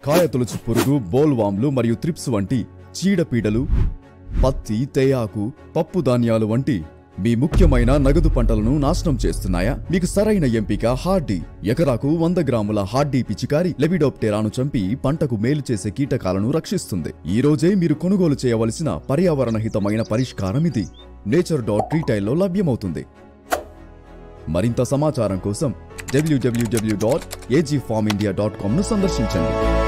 కాయతొలుచు పురుగు బోల్వామ్లు మరియు త్రిప్స్ వంటి చీడపీడలు పత్తి తేయాకు పప్పు ధాన్యాలు వంటి మీ ముఖ్యమైన నగదు పంటలను నాశనం చేస్తున్నాయా మీకు సరైన ఎంపిక హార్డీ ఎకరాకు వంద గ్రాముల హార్డీ పిచికారి లెబిడోప్టెరాను చంపి పంటకు మేలు చేసే కీటకాలను రక్షిస్తుంది ఈ రోజే మీరు కొనుగోలు చేయవలసిన పర్యావరణ హితమైన పరిష్కారం ఇది నేచర్ డాట్ రీటైల్లో లభ్యమవుతుంది మరింత సమాచారం కోసం W W W dot AG farm India dot కామ్ను సందర్శించండి